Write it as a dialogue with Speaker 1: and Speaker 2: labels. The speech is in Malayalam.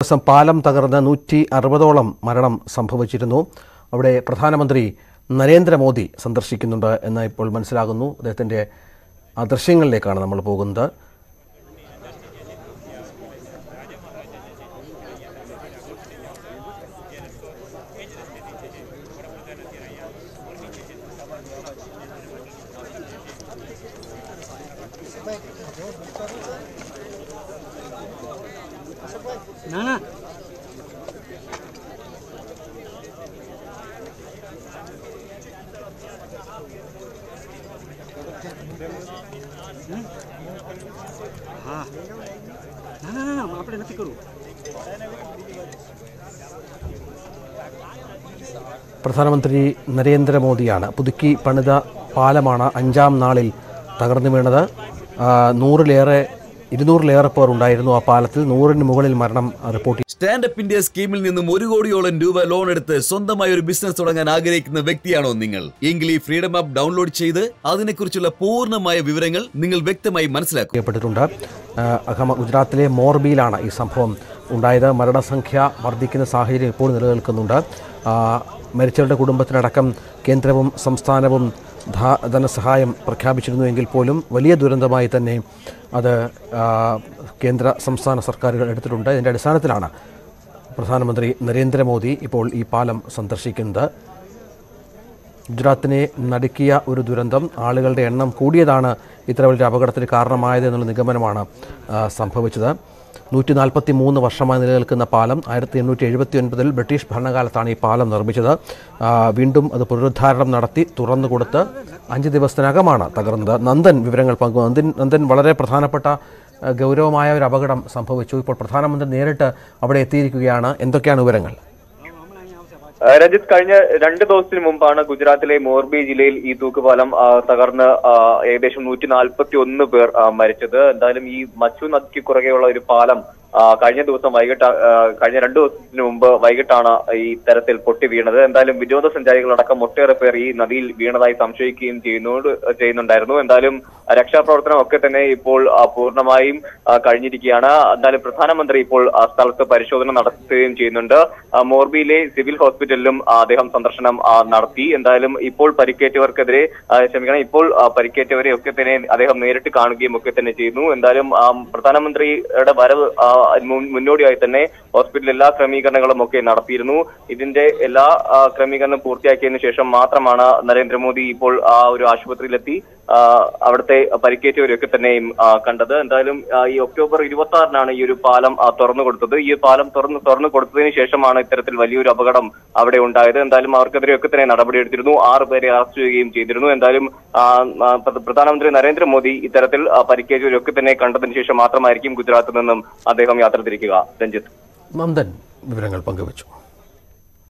Speaker 1: ദിവസം പാലം തകർന്ന് നൂറ്റി അറുപതോളം മരണം സംഭവിച്ചിരുന്നു അവിടെ പ്രധാനമന്ത്രി നരേന്ദ്രമോദി സന്ദർശിക്കുന്നുണ്ട് എന്ന് ഇപ്പോൾ മനസ്സിലാകുന്നു അദ്ദേഹത്തിൻ്റെ ആ ദൃശ്യങ്ങളിലേക്കാണ് നമ്മൾ പോകുന്നത്
Speaker 2: ना ना હા ના ના ના આપણે નથી કરવું
Speaker 1: പ്രധാനമന്ത്രി നരേന്ദ്രമോദിയാണ് പുതുക്കി പണിത പാലമാണ് അഞ്ചാം നാളിൽ തകർന്നു വീണത് ആ, നൂറിലേറെ ഇരുന്നൂറിലേറെ പേർ ഉണ്ടായിരുന്നു ആ പാലത്തിൽ നൂറിന് മുകളിൽ മരണം റിപ്പോർട്ട്
Speaker 3: സ്റ്റാൻഡപ്പ് ഇന്ത്യ സ്കീമിൽ നിന്നും ഒരു കോടിയോളം രൂപ ലോൺ എടുത്ത് സ്വന്തമായി ഒരു ബിസിനസ് തുടങ്ങാൻ ആഗ്രഹിക്കുന്ന വ്യക്തിയാണോ നിങ്ങൾ എങ്കിൽ ഈ ഫ്രീഡം ആപ്പ് ഡൗൺലോഡ് ചെയ്ത് അതിനെക്കുറിച്ചുള്ള പൂർണ്ണമായ വിവരങ്ങൾ നിങ്ങൾ വ്യക്തമായി മനസ്സിലാക്കുക
Speaker 1: ചെയ്യപ്പെട്ടിട്ടുണ്ട് ആ, അഹമ്മ ഗുജറാത്തിലെ മോർബിയിലാണ് ഈ സംഭവം ഉണ്ടായത് മരണസംഖ്യ വർദ്ധിക്കുന്ന സാഹചര്യം ഇപ്പോൾ നിലനിൽക്കുന്നുണ്ട് ആ, മരിച്ചവരുടെ കുടുംബത്തിനടക്കം കേന്ദ്രവും സംസ്ഥാനവും ധ- ധനസഹായം പ്രഖ്യാപിച്ചിരുന്നുവെങ്കിൽ പോലും വലിയ ദുരന്തമായി തന്നെ അത് ആ, കേന്ദ്ര സംസ്ഥാന സർക്കാരുകൾ എടുത്തിട്ടുണ്ട് ഇതിൻ്റെ അടിസ്ഥാനത്തിലാണ് പ്രധാനമന്ത്രി നരേന്ദ്രമോദി ഇപ്പോൾ ഈ പാലം സന്ദർശിക്കുന്നത് ഗുജറാത്തിനെ നടുക്കിയ ഒരു ദുരന്തം ആളുകളുടെ എണ്ണം കൂടിയതാണ് ഇത്ര വലിയ അപകടത്തിന് കാരണമായത് എന്നുള്ള നിഗമനമാണ് ആ, സംഭവിച്ചത് നൂറ്റി നാൽപ്പത്തി മൂന്ന് വർഷമായി നിലനിൽക്കുന്ന പാലം ആയിരത്തി എണ്ണൂറ്റി എഴുപത്തി ഒൻപതിൽ ബ്രിട്ടീഷ് ഭരണകാലത്താണ് ഈ പാലം നിർമ്മിച്ചത് ആ, വീണ്ടും അത് പുനരുദ്ധാരണം നടത്തി തുറന്നു കൊടുത്ത് അഞ്ച് ദിവസത്തിനകമാണ് തകർന്നത് നന്ദൻ വിവരങ്ങൾ പങ്കു നന്ദൻ നന്ദൻ വളരെ പ്രധാനപ്പെട്ട ആ, ഗൗരവമായ ഒരു അപകടം സംഭവിച്ചു ഇപ്പോൾ പ്രധാനമന്ത്രി നേരിട്ട് അവിടെ എത്തിയിരിക്കുകയാണ് എന്തൊക്കെയാണ് വിവരങ്ങൾ
Speaker 4: ആ, രഞ്ജിത്ത് കഴിഞ്ഞ രണ്ട് ദിവസത്തിന് മുമ്പാണ് ഗുജറാത്തിലെ മോർബി ജില്ലയിൽ ഈ തൂക്കുപാലം ആ, തകർന്ന് ആ, ഏകദേശം നൂറ്റി നാൽപ്പത്തി ഒന്ന് പേർ ആ, മരിച്ചത് എന്തായാലും ഈ മച്ചു നദിക്ക് കുറുകെയുള്ള ഒരു പാലം ആ, കഴിഞ്ഞ ദിവസം വൈകിട്ട് ആ, കഴിഞ്ഞ രണ്ടു ദിവസത്തിന് മുമ്പ് വൈകിട്ടാണ് ഈ തരത്തിൽ പൊട്ടി വീണത് എന്തായാലും വിനോദസഞ്ചാരികളടക്കം ഒട്ടേറെ പേർ ഈ നദിയിൽ വീണതായി സംശയിക്കുകയും ചെയ്യുന്നോട് ചെയ്യുന്നുണ്ടായിരുന്നു എന്തായാലും രക്ഷാപ്രവർത്തനം ഒക്കെ തന്നെ ഇപ്പോൾ ആ, പൂർണ്ണമായും ആ, കഴിഞ്ഞിരിക്കുകയാണ് എന്തായാലും പ്രധാനമന്ത്രി ഇപ്പോൾ ആ, സ്ഥലത്ത് പരിശോധന നടത്തുകയും ചെയ്യുന്നുണ്ട് ആ, മോർബിയിലെ സിവിൽ ഹോസ്പിറ്റലിലും ആ, അദ്ദേഹം സന്ദർശനം ആ, നടത്തി എന്തായാലും ഇപ്പോൾ പരിക്കേറ്റവർക്കെതിരെ ആ, ക്ഷമിക്കണം ഇപ്പോൾ ആ, പരിക്കേറ്റവരെ ഒക്കെ തന്നെ അദ്ദേഹം നേരിട്ട് കാണുകയും ഒക്കെ തന്നെ ചെയ്യുന്നു എന്തായാലും ആ, പ്രധാനമന്ത്രിയുടെ വരവ് ആ, മുൻ- മുന്നോടിയായി തന്നെ ഹോസ്പിറ്റലിൽ എല്ലാ ക്രമീകരണങ്ങളും ഒക്കെ നടത്തിയിരുന്നു ഇതിന്റെ എല്ലാ ആ, ക്രമീകരണം പൂർത്തിയാക്കിയതിനു ശേഷം മാത്രമാണ് നരേന്ദ്രമോദി ഇപ്പോൾ ആ ഒരു ആശുപത്രിയിലെത്തി ആ, അവിടുത്തെ പരിക്കേറ്റവരെയൊക്കെ തന്നെയും ആ, കണ്ടത് എന്തായാലും ആ, ഈ ഒക്ടോബർ ഇരുപത്തി ആറിനാണ് ഈ ഒരു പാലം ആ, തുറന്നു കൊടുത്തത് ഈ പാലം തുറന്നു തുറന്നു കൊടുത്തതിന് ശേഷമാണ് ഇത്തരത്തിൽ വലിയൊരു അപകടം അവിടെ ഉണ്ടായത് എന്തായാലും അവർക്കെതിരെയൊക്കെ തന്നെ നടപടിയെടുത്തിരുന്നു ആറ് പേരെ അറസ്റ്റ് ചെയ്യുകയും ചെയ്തിരുന്നു എന്തായാലും ആ, ആ, പ്ര- പ്രധാനമന്ത്രി നരേന്ദ്രമോദി ഇത്തരത്തിൽ ആ, പരിക്കേറ്റവരൊക്കെ തന്നെ കണ്ടതിന് ശേഷം മാത്രമായിരിക്കും ഗുജറാത്തിൽ നിന്നും അദ്ദേഹം യാത്ര തിരിക്കുക രഞ്ജിത്ത്
Speaker 1: നന്ദൻ വിവരങ്ങൾ പങ്കുവച്ചു